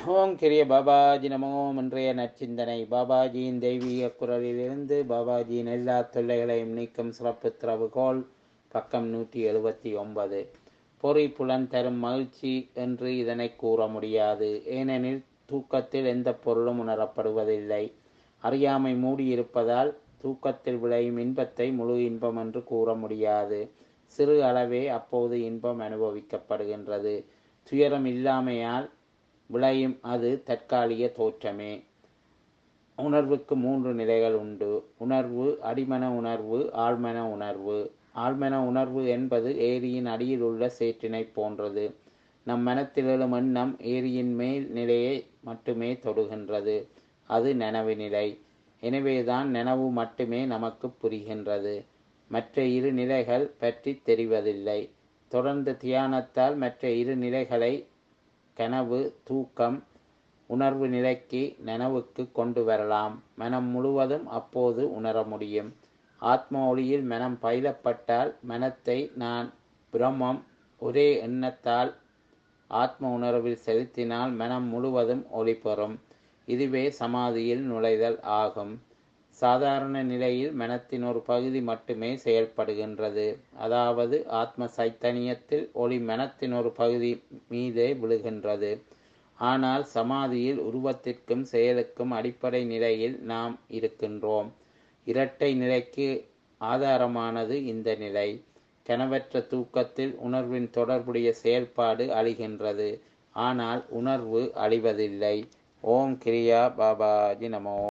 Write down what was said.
ஓம் கிரிய பாபாஜி நமோ இன்றைய நற்சிந்தனை பாபாஜியின் தெய்வீக குரலிலிருந்து பாபாஜியின் எல்லா தொல்லைகளையும் நீக்கும் சிறப்பு திறவுகோல் பக்கம் நூற்றி எழுபத்தி ஒன்பது பொறி புலன் தரும் மகிழ்ச்சி என்று இதனை கூற முடியாது ஏனெனில் தூக்கத்தில் எந்த பொருளும் உணரப்படுவதில்லை அறியாமை மூடியிருப்பதால் தூக்கத்தில் விளையும் இன்பத்தை முழு இன்பம் என்று கூற முடியாது சிறு அளவே அப்போது இன்பம் அனுபவிக்கப்படுகின்றது துயரம் இல்லாமையால் விளையும் அது தற்காலிக தோற்றமே உணர்வுக்கு மூன்று நிலைகள் உண்டு உணர்வு அடிமன உணர்வு ஆழ்மன உணர்வு ஆழ்மன உணர்வு என்பது ஏரியின் அடியில் உள்ள சேற்றினை போன்றது நம் மனத்தில் எழும் எண்ணம் ஏரியின் மேல் நிலையை மட்டுமே தொடுகின்றது அது நனவு நிலை எனவேதான் நனவு மட்டுமே நமக்கு புரிகின்றது மற்ற இரு நிலைகள் பற்றி தெரிவதில்லை தொடர்ந்து தியானத்தால் மற்ற இரு நிலைகளை கனவு தூக்கம் உணர்வு நிலைக்கு நனவுக்கு கொண்டு வரலாம் மனம் முழுவதும் அப்போது உணர முடியும் ஆத்ம ஒளியில் மனம் பயிலப்பட்டால் மனத்தை நான் பிரம்மம் ஒரே எண்ணத்தால் ஆத்ம உணர்வில் செலுத்தினால் மனம் முழுவதும் ஒளி பெறும் இதுவே சமாதியில் நுழைதல் ஆகும் சாதாரண நிலையில் மனத்தின் ஒரு பகுதி மட்டுமே செயல்படுகின்றது அதாவது ஆத்ம சைத்தன்யத்தில் ஒளி மனத்தின் ஒரு பகுதி மீதே விழுகின்றது ஆனால் சமாதியில் உருவத்திற்கும் செயலுக்கும் அடிப்படை நிலையில் நாம் இருக்கின்றோம் இரட்டை நிலைக்கு ஆதாரமானது இந்த நிலை கனவற்ற தூக்கத்தில் உணர்வின் தொடர்புடைய செயல்பாடு அழிகின்றது ஆனால் உணர்வு அழிவதில்லை ஓம் கிரியா பாபாஜி நமோ